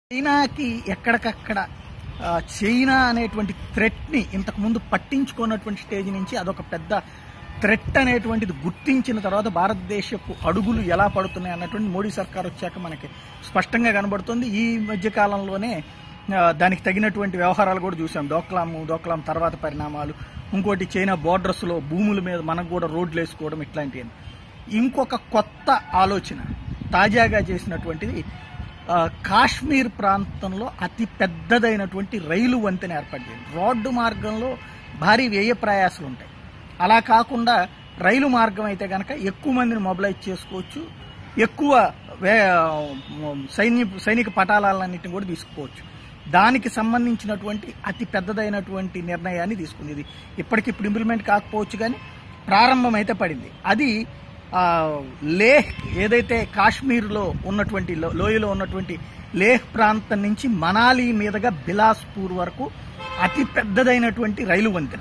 చైనాకి ఎక్కడికక్కడ ఆ, చైనా అనేటువంటి థ్రెట్ని ఇంతకుముందు పట్టించుకున్నటువంటి స్టేజ్ నుంచి అదొక పెద్ద థ్రెట్ అనేటువంటిది గుర్తించిన తర్వాత భారతదేశపు అడుగులు ఎలా పడుతున్నాయి అన్నటువంటి మోడీ సర్కార్ వచ్చాక మనకి స్పష్టంగా కనబడుతుంది ఈ మధ్య కాలంలోనే ఆ, దానికి తగినటువంటి వ్యవహారాలు కూడా చూసాం డోక్లాం డోక్లాం తర్వాత పరిణామాలు ఇంకోటి చైనా బోర్డర్స్లో భూముల మీద మనకు కూడా రోడ్లు వేసుకోవడం ఇట్లాంటివి ఇంకొక కొత్త ఆలోచన తాజాగా చేసినటువంటిది ఆ, కాశ్మీర్ ప్రాంతంలో అతి పెద్దదైనటువంటి రైలు వంతెన ఏర్పాటు చేయండి రోడ్డు మార్గంలో భారీ వ్యయ ప్రయాసాలు ఉంటాయి అలా కాకుండా రైలు మార్గం అయితే కనుక ఎక్కువ మందిని మొబిలైజ్ చేసుకోవచ్చు ఎక్కువ వే- సైన్య సైనిక పటాలన్నింటిని కూడా తీసుకుపోవచ్చు దానికి సంబంధించినటువంటి అతి పెద్దదైనటువంటి నిర్ణయాన్ని తీసుకుంది ఇది ఇప్పటికిప్పుడు ఇంప్లిమెంట్ కాకపోవచ్చు కానీ ప్రారంభం అయితే పడింది అది ఆ, లేహ్ ఏదైతే కాశ్మీర్లో ఉన్నటువంటి లో- లోయలో ఉన్నటువంటి లేహ్ ప్రాంతం నుంచి మనాలి మీదుగా బిలాస్పూర్ వరకు అతి పెద్దదైనటువంటి రైలు వంతెన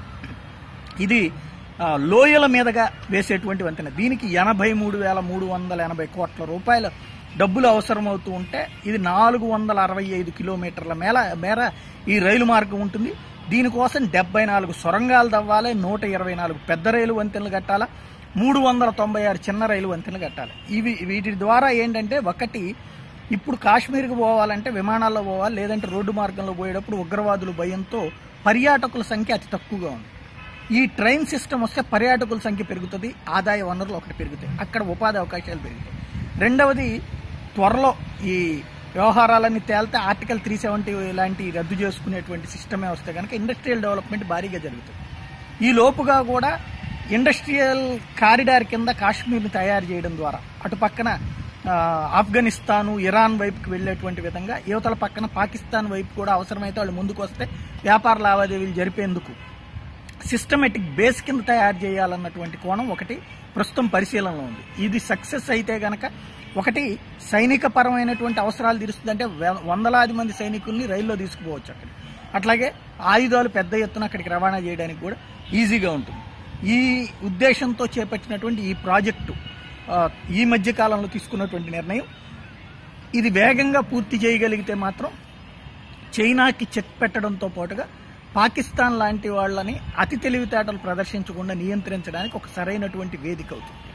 ఇది ఆ, లోయల మీదుగా వేసేటువంటి వంతెన దీనికి ఎనభై మూడు వేల మూడు వందల ఎనభై కోట్ల రూపాయల డబ్బులు అవసరమవుతూ ఉంటే ఇది నాలుగు వందల అరవై ఐదు కిలోమీటర్ల మేర మేర ఈ రైలు మార్గం ఉంటుంది దీనికోసం డెబ్బై నాలుగు సొరంగాలు తవ్వాలి నూట ఇరవై నాలుగు పెద్ద రైలు వంతెనలు కట్టాలా మూడు వందల తొంభై ఆరు చిన్న రైలు వంతెనలు కట్టాలి ఇవి వీటి ద్వారా ఏంటంటే ఒకటి ఇప్పుడు కాశ్మీర్కి పోవాలంటే విమానాల్లో పోవాలి లేదంటే రోడ్డు మార్గంలో పోయేటప్పుడు ఉగ్రవాదుల భయంతో పర్యాటకుల సంఖ్య అతి తక్కువగా ఉంది ఈ ట్రైన్ సిస్టమ్ వస్తే పర్యాటకుల సంఖ్య పెరుగుతుంది ఆదాయ వనరులు ఒకటి పెరుగుతాయి అక్కడ ఉపాధి అవకాశాలు పెరుగుతాయి రెండవది త్వరలో ఈ వ్యవహారాలన్నీ తేలితే ఆర్టికల్ త్రీ సెవెంటీ లాంటి రద్దు చేసుకునేటువంటి సిస్టమే వస్తే కనుక ఇండస్ట్రియల్ డెవలప్మెంట్ భారీగా జరుగుతుంది ఈ లోపుగా కూడా ఇండస్ట్రియల్ కారిడార్ కింద కాశ్మీర్ని తయారు చేయడం ద్వారా అటు పక్కన ఆ, ఆఫ్ఘనిస్తాను ఇరాన్ వైపుకి వెళ్ళేటువంటి విధంగా యువతల పక్కన పాకిస్తాన్ వైపు కూడా అవసరమైతే వాళ్ళు ముందుకు వస్తే వ్యాపార లావాదేవీలు జరిపేందుకు సిస్టమేటిక్ బేస్ కింద తయారు చేయాలన్నటువంటి కోణం ఒకటి ప్రస్తుతం పరిశీలనలో ఉంది ఇది సక్సెస్ అయితే గనక ఒకటి సైనిక పరమైనటువంటి అవసరాలు తీరుస్తుందంటే వె- వందలాది మంది సైనికుల్ని రైల్లో తీసుకుపోవచ్చు అక్కడ అట్లాగే ఆయుధాలు పెద్ద ఎత్తున అక్కడికి రవాణా చేయడానికి కూడా ఈజీగా ఉంటుంది ఈ ఉద్దేశంతో చేపట్టినటువంటి ఈ ప్రాజెక్టు ఆ, ఈ మధ్య కాలంలో తీసుకున్నటువంటి నిర్ణయం ఇది వేగంగా పూర్తి చేయగలిగితే మాత్రం చైనాకి చెక్ పెట్టడంతో పాటుగా పాకిస్తాన్ లాంటి వాళ్ళని అతి తెలివితేటలు ప్రదర్శించకుండా నియంత్రించడానికి ఒక సరైనటువంటి వేదిక అవుతుంది